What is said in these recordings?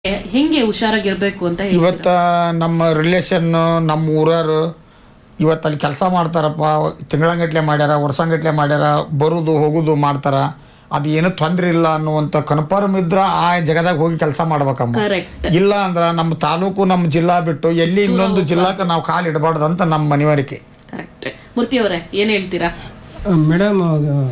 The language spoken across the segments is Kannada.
ಹೆಂಗೆ ಹುಷಾರಾಗಿರ್ಬೇಕು ಅಂತ ಹೇಳಿ ಇವತ್ತ ನಮ್ಮ ರಿಲೇಷನ್ ನಮ್ಮ ಊರವರು ಇವತ್ತು ಅಲ್ಲಿ ಕೆಲಸ ಮಾಡ್ತಾರಪ್ಪ ತಿಂಗಳಂಗಟ್ಲೆ ಮಾಡ್ಯಾರ ವರ್ಷಂಗಟ್ಲೆ ಮಾಡ್ಯಾರ ಬರುದು ಹೋಗುದು ಮಾಡ್ತಾರ ಅದು ಏನು ತೊಂದ್ರೆ ಇಲ್ಲ ಅನ್ನುವಂಥ ಕನ್ಫರ್ಮ್ ಇದ್ರ ಆ ಜಗದಾಗ ಹೋಗಿ ಕೆಲಸ ಮಾಡ್ಬೇಕಮ್ಮ ಕರೆಕ್ಟ್ ಇಲ್ಲ ಅಂದ್ರ ನಮ್ಮ ತಾಲೂಕು ನಮ್ಮ ಜಿಲ್ಲಾ ಬಿಟ್ಟು ಎಲ್ಲಿ ಇನ್ನೊಂದು ಜಿಲ್ಲಾಕ್ಕೆ ನಾವು ಕಾಲು ಇಡಬಾರ್ದು ಅಂತ ನಮ್ಮ ಮನವರಿಕೆ ಕರೆಕ್ಟ್ ಮೂರ್ತಿ ಅವರೇ ಏನ್ ಹೇಳ್ತೀರಾ ಮೇಡಮ್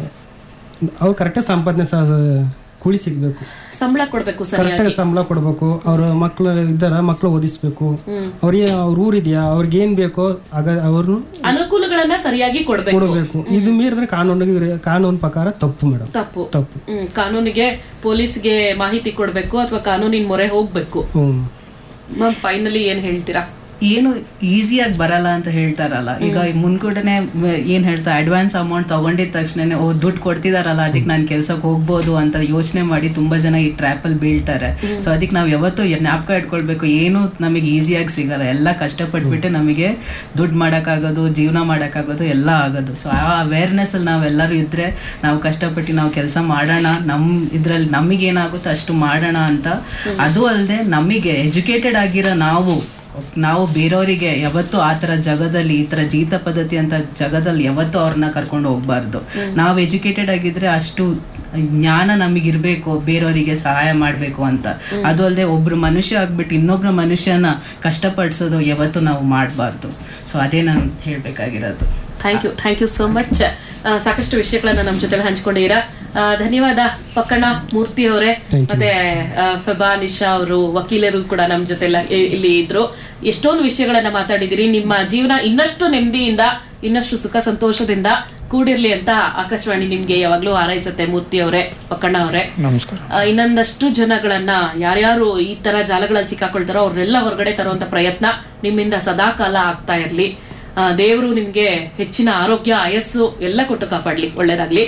ಅವ್ರು ಕರೆಕ್ಟಾಗಿ ಸಂಪಾದನೆ ಸಹ ಕೂಲಿ ಸಿಗ್ಬೇಕು ಸಂಬಳ ಕೊಡ್ಬೇಕು ಸರಿಯಾಗಿ ಕರೆಕ್ಟಾಗಿ ಸಂಬಳ ಕೊಡ್ಬೇಕು ಅವ್ರ ಮಕ್ಳು ಇದ್ದಾರ ಮಕ್ಳು ಓದಿಸ್ಬೇಕು ಅವ್ರಿಗೆ ಅವ್ರ ಊರಿದ್ಯಾ ಅವ್ರಿಗೆ ಏನ್ ಬೇಕೋ ಆಗ ಅವ್ರನ್ನು ಅನುಕೂಲಗಳನ್ನ ಸರಿಯಾಗಿ ಕೊಡ್ಬೇಕು ಕೊಡಬೇಕು ಇದು ಮೀರಿದ್ರೆ ಕಾನೂನಿಗೆ ಕಾನೂನು ಪ್ರಕಾರ ತಪ್ಪು ಮೇಡಮ್ ತಪ್ಪು ತಪ್ಪು ಹ್ಮ್ ಕಾನೂನಿಗೆ ಪೊಲೀಸ್ಗೆ ಮಾಹಿತಿ ಕೊಡ್ಬೇಕು ಅಥವಾ ಕಾನೂನಿನ ಮೊರೆ ಹೋಗ್ಬೇಕು ಹ್ಮ್ ಮ್ಯಾಮ್ ಫೈನಲಿ ಏನ್ ಹೇಳ್ತೀರಾ ಏನು ಈಸಿಯಾಗಿ ಬರಲ್ಲ ಅಂತ ಹೇಳ್ತಾರಲ್ಲ ಈಗ ಮುನ್ಕೂಟನೆ ಏನ್ ಹೇಳ್ತಾ ಅಡ್ವಾನ್ಸ್ ಅಮೌಂಟ್ ತಗೊಂಡಿದ ತಕ್ಷಣ ಓ ದುಡ್ಡು ಕೊಡ್ತಿದಾರಲ್ಲ ಅದಕ್ಕೆ ನಾನು ಕೆಲ್ಸಕ್ಕೆ ಹೋಗ್ಬೋದು ಅಂತ ಯೋಚನೆ ಮಾಡಿ ತುಂಬಾ ಜನ ಈ ಟ್ರ್ಯಾಪಲ್ಲಿ ಬೀಳ್ತಾರೆ ಸೊ ಅದಕ್ಕೆ ನಾವು ಯಾವತ್ತೂ ಜ್ಞಾಪಕ ಇಟ್ಕೊಳ್ಬೇಕು ಏನು ನಮಗೆ ಈಸಿಯಾಗಿ ಸಿಗಲ್ಲ ಎಲ್ಲ ಕಷ್ಟಪಟ್ಬಿಟ್ಟು ನಮಗೆ ದುಡ್ಡು ಮಾಡೋಕ್ಕಾಗೋದು ಜೀವನ ಮಾಡೋಕ್ಕಾಗೋದು ಎಲ್ಲ ಆಗೋದು ಸೊ ಆ ಅವೇರ್ನೆಸ್ ಅಲ್ಲಿ ನಾವೆಲ್ಲರೂ ಇದ್ರೆ ನಾವು ಕಷ್ಟಪಟ್ಟು ನಾವು ಕೆಲಸ ಮಾಡೋಣ ನಮ್ಮ ಇದ್ರಲ್ಲಿ ನಮಗೇನಾಗುತ್ತೋ ಅಷ್ಟು ಮಾಡೋಣ ಅಂತ ಅದು ಅಲ್ಲದೆ ನಮಗೆ ಎಜುಕೇಟೆಡ್ ಆಗಿರೋ ನಾವು ನಾವು ಬೇರೆಯವರಿಗೆ ಯಾವತ್ತೂ ಆ ಥರ ಜಗದಲ್ಲಿ ಈ ಥರ ಜೀತ ಪದ್ಧತಿ ಅಂತ ಜಗದಲ್ಲಿ ಯಾವತ್ತೂ ಅವ್ರನ್ನ ಕರ್ಕೊಂಡು ಹೋಗ್ಬಾರ್ದು ನಾವು ಎಜುಕೇಟೆಡ್ ಆಗಿದ್ರೆ ಅಷ್ಟು ಜ್ಞಾನ ನಮಗಿರ್ಬೇಕು ಬೇರೆಯವರಿಗೆ ಸಹಾಯ ಮಾಡಬೇಕು ಅಂತ ಅದು ಅಲ್ಲದೆ ಒಬ್ರು ಮನುಷ್ಯ ಆಗ್ಬಿಟ್ಟು ಇನ್ನೊಬ್ರು ಮನುಷ್ಯನ ಕಷ್ಟಪಡಿಸೋದು ಯಾವತ್ತೂ ನಾವು ಮಾಡಬಾರ್ದು ಸೊ ಅದೇ ನಾನು ಹೇಳಬೇಕಾಗಿರೋದು thank you thank you so much ಸಾಕಷ್ಟು ವಿಷಯಗಳನ್ನ ನಮ್ಮ ಜೊತೆ ಹಂಚ್ಕೊಂಡಿದ್ದೀರಾ ಆ, ಧನ್ಯವಾದ ಪಕ್ಕಣ ಮೂರ್ತಿ ಅವರೇ ಮತ್ತೆ ಆ, ಫೆಬಾ ನಿಶಾ ಅವರು ವಕೀಲರು ಕೂಡ ನಮ್ಮ ಜೊತೆ ಎಲ್ಲ ಇ- ಇಲ್ಲಿ ಇದ್ರು ಎಷ್ಟೊಂದು ವಿಷಯಗಳನ್ನ ಮಾತಾಡಿದಿರಿ ನಿಮ್ಮ ಜೀವನ ಇನ್ನಷ್ಟು ನೆಮ್ಮದಿಯಿಂದ ಇನ್ನಷ್ಟು ಸುಖ ಸಂತೋಷದಿಂದ ಕೂಡಿರ್ಲಿ ಅಂತ ಆಕಾಶವಾಣಿ ನಿಮ್ಗೆ ಯಾವಾಗ್ಲೂ ಹಾರೈಸುತ್ತೆ ಮೂರ್ತಿ ಅವರೇ ಪಕ್ಕಣ್ಣ ಅವರೇ ನಮಸ್ಕಾರ ಆ, ಇನ್ನೊಂದಷ್ಟು ಜನಗಳನ್ನ ಯಾರ್ಯಾರು ಈ ತರ ಜಾಲಗಳಲ್ಲಿ ಸಿಕ್ಕಾಕೊಳ್ತಾರೋ ಅವ್ರನ್ನೆಲ್ಲ ಹೊರಗಡೆ ತರುವಂತ ಪ್ರಯತ್ನ ನಿಮ್ಮಿಂದ ಸದಾಕಾಲ ಆಗ್ತಾ ಇರ್ಲಿ ದೇವರು ನಿಮ್ಗೆ ಹೆಚ್ಚಿನ ಆರೋಗ್ಯ ಆಯಸ್ಸು ಎಲ್ಲ ಕೊಟ್ಟು ಕಾಪಾಡ್ಲಿ ಒಳ್ಳೇದಾಗ್ಲಿ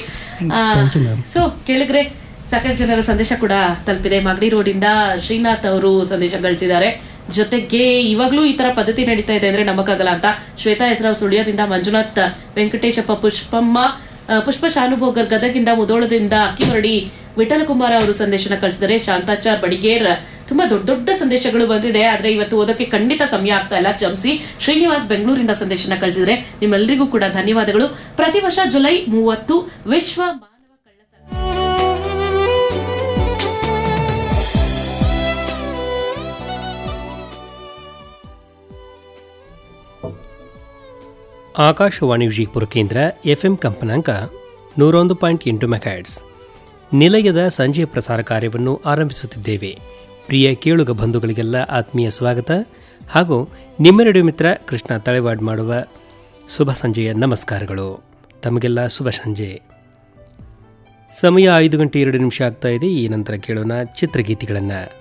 ಸೊ ಕೇಳಿದ್ರೆ ಸಾಕಷ್ಟು ಜನರ ಸಂದೇಶ ಕೂಡ ತಲುಪಿದೆ ಮಗಡಿ ರೋಡಿಂದ ಶ್ರೀನಾಥ್ ಅವರು ಸಂದೇಶ ಗಳಿಸಿದ್ದಾರೆ ಜೊತೆಗೆ ಇವಾಗ್ಲೂ ಈ ತರ ಪದ್ಧತಿ ನಡೀತಾ ಇದೆ ಅಂದ್ರೆ ನಂಬಕ್ಕಾಗಲ್ಲ ಅಂತ ಶ್ವೇತಾ ಹೆಸರಾವ್ ಸುಳ್ಯದಿಂದ ಮಂಜುನಾಥ್ ವೆಂಕಟೇಶಪ್ಪ ಪುಷ್ಪಮ್ಮ ಆ, ಪುಷ್ಪ ಶಾನುಭೋಗರ್ ಗದಗಿಂದ ಮುದೋಳದಿಂದ ಅಕ್ಕಿಹೊರಡಿ ವಿಠಲ ಕುಮಾರ ಅವರು ಸಂದೇಶನ ಕಳಿಸಿದರೆ ಶಾಂತಾಚಾರ್ ಬಡಿಗೇರ್ ತುಂಬಾ ದೊಡ್ಡ ದೊಡ್ಡ ಸಂದೇಶಗಳು ಬಂದಿದೆ ಆದ್ರೆ ಇವತ್ತು ಓದೋಕೆ ಖಂಡಿತ ಸಮಯ ಆಗ್ತಾ ಇಲ್ಲ ಕ್ಷಮಿಸಿ ಶ್ರೀನಿವಾಸ್ ಬೆಂಗಳೂರಿಂದ ಸಂದೇಶನ ಕಳಿಸಿದ್ರೆ ನಿಮ್ಮೆಲ್ಲರಿಗೂ ಕೂಡ ಧನ್ಯವಾದಗಳು ಪ್ರತಿ ವರ್ಷ ಜುಲೈ ಮೂವತ್ತು ವಿಶ್ವ ಮಾನವ ಕಳ್ಳ ಆಕಾಶವಾಣಿ ವಿಜಯಪುರ ಕೇಂದ್ರ ಎಫ್ಎಂ ಕಂಪನಾಂಕ ನೂರೊಂದು ಪಾಯಿಂಟ್ ಎಂಟು ಮೆಗಾಟ್ಸ್ ನಿಲಯದ ಸಂಜೆಯ ಪ್ರಸಾರ ಕಾರ್ಯವನ್ನು ಆರಂಭಿಸುತ್ತಿದ್ದೇವೆ ಪ್ರಿಯ ಕೇಳುಗ ಬಂಧುಗಳಿಗೆಲ್ಲ ಆತ್ಮೀಯ ಸ್ವಾಗತ ಹಾಗೂ ನಿಮ್ಮ ರೇಡಿಯೋ ಮಿತ್ರ ಕೃಷ್ಣ ತಳೆವಾಡ್ ಮಾಡುವ ಶುಭ ಸಂಜೆಯ ನಮಸ್ಕಾರಗಳು ತಮಗೆಲ್ಲ ಶುಭ ಸಂಜೆ ಸಮಯ ಐದು ಗಂಟೆ ಎರಡು ನಿಮಿಷ ಆಗ್ತಾ ಇದೆ ಈ ನಂತರ ಕೇಳೋಣ ಚಿತ್ರಗೀತೆಗಳನ್ನು